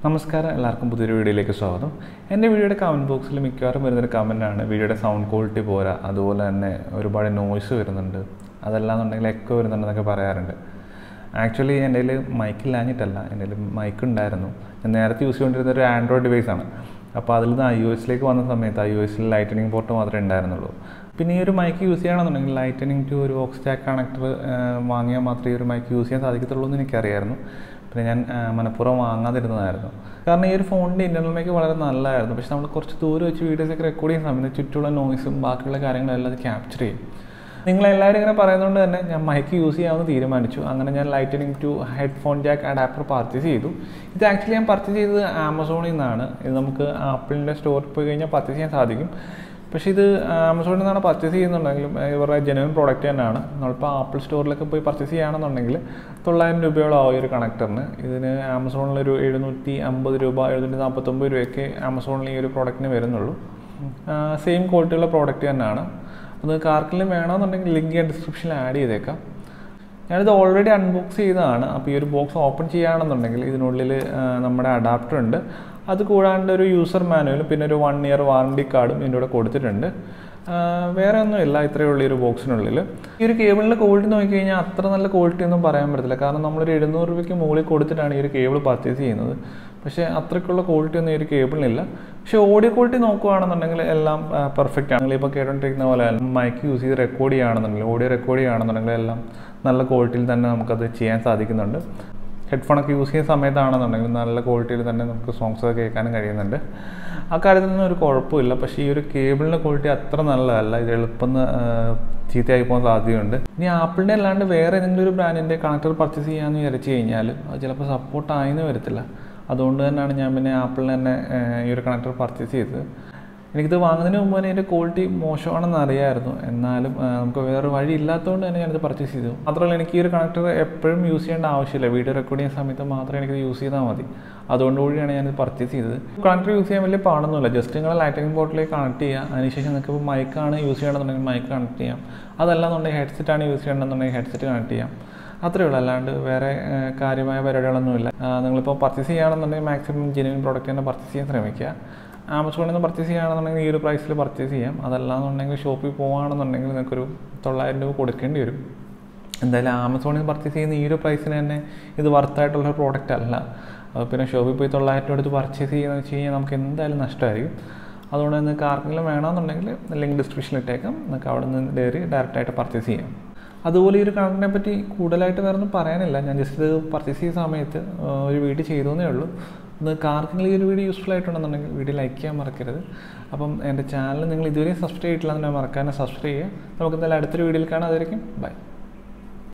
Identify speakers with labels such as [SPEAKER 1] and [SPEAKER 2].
[SPEAKER 1] നമസ്കാരം എല്ലാവർക്കും പുതിയൊരു വീഡിയോയിലേക്ക് സ്വാഗതം എൻ്റെ വീഡിയോയുടെ കമൻറ്റ് ബോക്സിൽ മിക്കവാറും വരുന്നൊരു കമൻറ്റാണ് വീഡിയോയുടെ സൗണ്ട് ക്വാളിറ്റി പോരാ അതുപോലെ തന്നെ ഒരുപാട് നോയ്സ് വരുന്നുണ്ട് അതല്ലാന്നുണ്ടെങ്കിൽ എക്കോ വരുന്നുണ്ടെന്നൊക്കെ പറയാറുണ്ട് ആക്ച്വലി എൻ്റെ കയ്യിൽ മൈക്ക് ഇല്ലാഞ്ഞിട്ടല്ല എൻ്റെ കയ്യിൽ മൈക്ക് ഉണ്ടായിരുന്നു ഞാൻ നേരത്തെ യൂസ് ചെയ്തുകൊണ്ടിരുന്ന ഒരു ആൻഡ്രോയിഡ് ഡിവൈസാണ് അപ്പോൾ അതിൽ നിന്ന് ഐ ഒ എസിലേക്ക് വന്ന സമയത്ത് ഐ ഒ എസിൽ ലൈറ്റനിങ് പോർട്ട് മാത്രമേ ഉണ്ടായിരുന്നുള്ളൂ പിന്നെ ഈ ഒരു മൈക്ക് യൂസ് ചെയ്യണമെന്നുണ്ടെങ്കിൽ ലൈറ്റനിങ് ടു ഒരു ഓക്സ്റ്റാക്ക് കണക്ടർ വാങ്ങിയാൽ മാത്രമേ ഈ ഒരു മൈക്ക് യൂസ് ചെയ്യാൻ സാധിക്കത്തുള്ളൂ എന്ന് എനിക്കറിയായിരുന്നു പിന്നെ ഞാൻ ആ, മനഃപൂർവ്വം വാങ്ങാതിരുന്നതായിരുന്നു കാരണം ഈ ഒരു ഫോണിൻ്റെ ഇൻ്റർണൽ മൈക്ക് വളരെ നല്ലതായിരുന്നു പക്ഷെ നമ്മൾ കുറച്ച് ദൂരെ വെച്ച് വീഡിയോസൊക്കെ റെക്കോർഡ് ചെയ്യുന്ന സമയത്ത് ചുറ്റുമുള്ള നോയ്സും ബാക്കിയുള്ള കാര്യങ്ങളെല്ലാം അത് ക്യാപ്ചർ ചെയ്യും നിങ്ങളെല്ലാവരും ഇങ്ങനെ പറയുന്നതുകൊണ്ട് തന്നെ ഞാൻ മൈക്ക് യൂസ് ചെയ്യാമെന്ന് തീരുമാനിച്ചു അങ്ങനെ ഞാൻ lightning to headphone jack adapter purchase ചെയ്തു ഇത് ആക്ച്വലി ഞാൻ പർച്ചേസ് ചെയ്തത് ആമസോണിൽ നിന്നാണ് ഇത് നമുക്ക് ആപ്പിളിൻ്റെ സ്റ്റോറിൽ പോയി കഴിഞ്ഞാൽ പർച്ചേസ് ചെയ്യാൻ സാധിക്കും പക്ഷേ ഇത് ആമസോണിൽ നിന്നാണ് പർച്ചേസ് ചെയ്യുന്നുണ്ടെങ്കിലും ഏഹ് ഇവരുടെ ജെനുവൻ പ്രോഡക്റ്റ് തന്നെയാണ് നമ്മളിപ്പോൾ ആപ്പിൾ സ്റ്റോറിലൊക്കെ പോയി പർച്ചേസ് ചെയ്യുകയാണെന്നുണ്ടെങ്കിൽ തൊള്ളായിരം രൂപയോളം ആവും ഈ ഒരു കണക്ടറിന് ഇതിന് ആമസോണിലൊരു എഴുന്നൂറ്റി അമ്പത് രൂപ എഴുന്നൂറ്റി നാൽപ്പത്തൊമ്പത് രൂപയൊക്കെ ആമസോണിൽ ഈ ഒരു പ്രോഡക്റ്റിന് വരുന്നുള്ളൂ സെയിം ക്വാളിറ്റിയുള്ള പ്രോഡക്റ്റ് തന്നെയാണ് അത് ആർക്കെങ്കിലും വേണമെന്നുണ്ടെങ്കിൽ ലിങ്ക് ഞാൻ ഡിസ്ക്രിപ്ഷനിൽ ആഡ് ചെയ്തേക്കാം ഞാനിത് ഓൾറെഡി അൺബോക്സ് ചെയ്തതാണ് അപ്പോൾ ഈ ഒരു ബോക്സ് ഓപ്പൺ ചെയ്യുകയാണെന്നുണ്ടെങ്കിൽ ഇതിനുള്ളിൽ ആ, നമ്മുടെ അഡാപ്റ്റർ ഉണ്ട് അത് കൂടാണ്ട് ഒരു യൂസർ മാനുവലും പിന്നെ ഒരു വൺ ഇയർ വാറണ്ടി കാർഡും ഇതിൻ്റെ കൂടെ കൊടുത്തിട്ടുണ്ട് ആ, വേറെ ഒന്നുമില്ല ഇത്രയേ ഉള്ളൂ ഈ ഒരു ബോക്സിനുള്ളിൽ ഈ ഒരു കേബിളിൻ്റെ ക്വാളിറ്റി നോക്കിക്കഴിഞ്ഞാൽ അത്ര നല്ല ക്വാളിറ്റി ഒന്നും പറയാൻ പറ്റത്തില്ല കാരണം നമ്മളൊരു എഴുന്നൂറ് രൂപയ്ക്ക് മുകളിൽ കൊടുത്തിട്ടാണ് ഈ ഒരു കേബിൾ പർച്ചേസ് ചെയ്യുന്നത് പക്ഷേ അത്രയ്ക്കുള്ള ക്വാളിറ്റി ഒന്നും ഈ ഒരു കേബിളിനില്ല പക്ഷേ ഓഡിയോ ക്വാളിറ്റി നോക്കുകയാണെന്നുണ്ടെങ്കിൽ എല്ലാം പെർഫെക്റ്റ് ആണ് നിങ്ങളിപ്പോൾ കേട്ടോണ്ടിരിക്കുന്ന പോലെ മൈക്ക് യൂസ് ചെയ്ത് റെക്കോർഡ് ചെയ്യുകയാണെന്നുണ്ടെങ്കിൽ ഓഡിയോ റെക്കോർഡ് ചെയ്യുകയാണെന്നുണ്ടെങ്കിൽ എല്ലാം നല്ല ക്വാളിറ്റിയിൽ തന്നെ നമുക്കത് ചെയ്യാൻ സാധിക്കുന്നുണ്ട് ഹെഡ്ഫോണൊക്കെ യൂസ് ചെയ്യുന്ന സമയത്താണെന്നുണ്ടെങ്കിൽ നല്ല ക്വാളിറ്റിയിൽ തന്നെ നമുക്ക് സോങ്സ് ഒക്കെ കേൾക്കാനും കഴിയുന്നുണ്ട് ആ കാര്യത്തിൽ നിന്നും ഒരു കുഴപ്പമില്ല പക്ഷേ ഈ ഒരു കേബിളിൻ്റെ ക്വാളിറ്റി അത്ര നല്ലതല്ല ഇത് എളുപ്പം ചീത്തയായി പോകാൻ സാധ്യതയുണ്ട് ഇനി ആപ്പിളിൻ്റെ അല്ലാണ്ട് വേറെ ഏതെങ്കിലും ഒരു ബ്രാൻഡിൻ്റെ കണക്ടർ പർച്ചേസ് ചെയ്യാമെന്ന് വിചാരിച്ചു കഴിഞ്ഞാൽ അത് ചിലപ്പോൾ സപ്പോർട്ട് ആയെന്ന് വരത്തില്ല അതുകൊണ്ട് തന്നെയാണ് ഞാൻ പിന്നെ ആപ്പിളിന് തന്നെ ഏഹ്, ഈ ഒരു കണക്ടർ പർച്ചേസ് ചെയ്തത് എനിക്കിത് വാങ്ങുന്നതിന് മുമ്പ് തന്നെ ഇതിൻ്റെ ക്വാളിറ്റി മോശമാണെന്ന് അറിയാമായിരുന്നു എന്നാലും ആ, നമുക്ക് വേറെ വഴി ഇല്ലാത്തതുകൊണ്ട് തന്നെ ഞാനിത് പർച്ചേസ് ചെയ്തു മാത്രമല്ല എനിക്ക് ഈ ഒരു കണക്ടർ എപ്പോഴും യൂസ് ചെയ്യേണ്ട ആവശ്യമില്ല വീഡിയോ റെക്കോർഡ് ചെയ്യുന്ന സമയത്ത് മാത്രമേ എനിക്കിത് യൂസ് ചെയ്താൽ മതി അതുകൊണ്ടുകൂടിയാണ് ഞാനിത് പർച്ചേസ് ചെയ്തത് കണക്ടർ യൂസ് ചെയ്യാൻ വലിയ പാടൊന്നുമില്ല ജസ്റ്റ് നിങ്ങൾ ലൈറ്റിംഗ് ബോട്ടിലേക്ക് കണക്ട് ചെയ്യുക അതിനുശേഷം നിങ്ങൾക്ക് ഇപ്പോൾ മൈക്കാണ് യൂസ് ചെയ്യണമെന്നുണ്ടെങ്കിൽ മൈക്ക് കണക്ട് ചെയ്യാം അതല്ലാന്നുണ്ടെങ്കിൽ ഹെഡ്സെറ്റ് ആണ് യൂസ് ചെയ്യണമെന്നുണ്ടെങ്കിൽ ഹെഡ്സെറ്റ് കണക്ട് ചെയ്യാം അത്രയേ ഉള്ളൂ അല്ലാണ്ട് വേറെ ആ, കാര്യമായ പരിപാടികളൊന്നുമില്ല ആ, നിങ്ങളിപ്പോൾ പർച്ചേസ് ചെയ്യുകയാണെന്നുണ്ടെങ്കിൽ മാക്സിമം ജെനുവിൻ പ്രോഡക്റ്റ് തന്നെ പർച്ചേസ് ചെയ്യാൻ ശ്രമിക്കുക ആമസോണിൽ നിന്ന് പർച്ചേസ് ചെയ്യുകയാണെന്നുണ്ടെങ്കിൽ ഈ ഒരു പ്രൈസിൽ പർച്ചേസ് ചെയ്യാം അതല്ലാന്നുണ്ടെങ്കിൽ ഷോപ്പിൽ പോകുകയാണെന്നുണ്ടെങ്കിൽ നിങ്ങൾക്കൊരു തൊള്ളായിരം രൂപ കൊടുക്കേണ്ടി വരും എന്തായാലും ആമസോണിൽ നിന്ന് പർച്ചേസ് ചെയ്യുന്ന ഈ ഒരു പ്രൈസിന് തന്നെ ഇത് വർത്തായിട്ടുള്ള ഒരു പ്രോഡക്റ്റ് അല്ല അപ്പോൾ പിന്നെ ഷോപ്പിൽ പോയി തൊള്ളായിരം രൂപ എടുത്ത് പർച്ചേസ് ചെയ്യുന്നത് വെച്ച് കഴിഞ്ഞാൽ നമുക്ക് എന്തായാലും നഷ്ടമായിരിക്കും അതുകൊണ്ട് നിങ്ങൾക്ക് ആർക്കെങ്കിലും വേണമെന്നുണ്ടെങ്കിൽ ലിങ്ക് ഡിസ്ക്രിപ്ഷനിൽ ഇട്ടേക്കാം നിങ്ങൾക്ക് അവിടെ നിന്ന് കയറി ഡയറക്റ്റായിട്ട് പർച്ചേസ് ചെയ്യാം അതുപോലെ ഈ ഒരു കണക്റ്റിനെ പറ്റി കൂടുതലായിട്ട് വേറെ ഒന്നും പറയാനില്ല ഞാൻ ജസ്റ്റ് ഇത് പർച്ചേസ് ചെയ്ത സമയത്ത് ആ, ഒരു വീഡിയോ ചെയ്തേ ഉള്ളൂ നിങ്ങൾക്ക് ആർക്കെങ്കിലും ഈ ഒരു വീഡിയോ യൂസ്ഫുൾ ആയിട്ടുണ്ടെന്നുണ്ടെങ്കിൽ വീഡിയോ ലൈക്ക് ചെയ്യാൻ മറക്കരുത് അപ്പം എൻ്റെ ചാനൽ നിങ്ങൾ ഇതുവരെ സബ്സ്ക്രൈബ് ചെയ്തിട്ടില്ല എന്നുണ്ടെങ്കിൽ മറക്കാതെ സബ്സ്ക്രൈബ് ചെയ്യുക നമുക്ക് എന്തായാലും അടുത്തൊരു വീഡിയോയിൽ കാണാം അതായിരിക്കും ബൈ